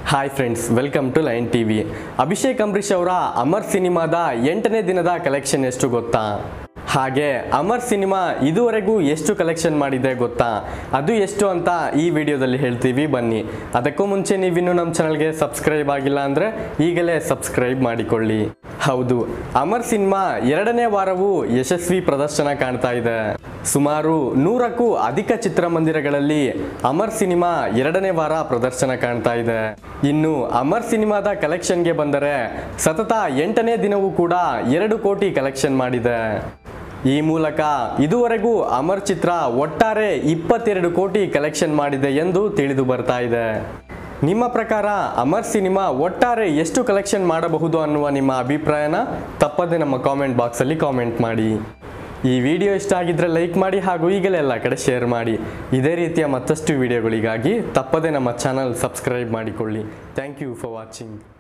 hi friends welcome to line TV Abhishek Ambareesh ಅವರ ಅಮರ್ ಸಿನಿಮಾದ ಎಂಟನೇ ದಿನದ ಕಲೆಕ್ಷನ್ ಎಷ್ಟು ಗೊತ್ತಾ ಹಾಗೆ ಅಮರ್ ಸಿನಿಮಾ ಇದುವರೆಗೂ ಎಷ್ಟು ಕಲೆಕ್ಷನ್ ಮಾಡಿದೆ ಗೊತ್ತಾ ಅದು ಎಷ್ಟು ಅಂತ ಈ ವಿಡಿಯೋದಲ್ಲಿ ಹೇಳ್ತೀವಿ ಬನ್ನಿ ಅದಕ್ಕೂ ಮುಂಚೆ ನೀವಿನ್ನೂ ನಮ್ಮ ಚಾನಲ್ಗೆ ಸಬ್ಸ್ಕ್ರೈಬ್ ಆಗಿಲ್ಲ ಅಂದರೆ ಈಗಲೇ ಸಬ್ಸ್ಕ್ರೈಬ್ ಮಾಡಿಕೊಳ್ಳಿ ಹೌದು ಅಮರ್ ಸಿನಿಮಾ ಎರಡನೇ ವಾರವೂ ಯಶಸ್ವಿ ಪ್ರದರ್ಶನ ಕಾಣ್ತಾ ಇದೆ ಸುಮಾರು ನೂರಕ್ಕೂ ಅಧಿಕ ಚಿತ್ರಮಂದಿರಗಳಲ್ಲಿ ಅಮರ್ ಸಿನಿಮಾ ಎರಡನೇ ವಾರ ಪ್ರದರ್ಶನ ಕಾಣ್ತಾ ಇದೆ ಇನ್ನು ಅಮರ್ ಸಿನಿಮಾದ ಕಲೆಕ್ಷನ್ಗೆ ಬಂದರೆ ಸತತ ಎಂಟನೇ ದಿನವೂ ಕೂಡ ಎರಡು ಕೋಟಿ ಕಲೆಕ್ಷನ್ ಮಾಡಿದೆ ಈ ಮೂಲಕ ಇದುವರೆಗೂ ಅಮರ್ ಚಿತ್ರ ಒಟ್ಟಾರೆ ಇಪ್ಪತ್ತೆರಡು ಕೋಟಿ ಕಲೆಕ್ಷನ್ ಮಾಡಿದೆ ಎಂದು ತಿಳಿದು ಬರ್ತಾ ಇದೆ ನಿಮ್ಮ ಪ್ರಕಾರ ಅಮರ್ ಸಿನಿಮಾ ಒಟ್ಟಾರೆ ಎಷ್ಟು ಕಲೆಕ್ಷನ್ ಮಾಡಬಹುದು ಅನ್ನುವ ನಿಮ್ಮ ಅಭಿಪ್ರಾಯನ ತಪ್ಪದೆ ನಮ್ಮ ಕಾಮೆಂಟ್ ಬಾಕ್ಸಲ್ಲಿ ಕಾಮೆಂಟ್ ಮಾಡಿ ಈ ವಿಡಿಯೋ ಇಷ್ಟ ಆಗಿದ್ರೆ ಲೈಕ್ ಮಾಡಿ ಹಾಗೂ ಈಗಲೇ ಎಲ್ಲ ಕಡೆ ಶೇರ್ ಮಾಡಿ ಇದೇ ರೀತಿಯ ಮತ್ತಷ್ಟು ವಿಡಿಯೋಗಳಿಗಾಗಿ ತಪ್ಪದೆ ನಮ್ಮ ಚಾನಲ್ ಸಬ್ಸ್ಕ್ರೈಬ್ ಮಾಡಿಕೊಳ್ಳಿ ಥ್ಯಾಂಕ್ ಯು ಫಾರ್ ವಾಚಿಂಗ್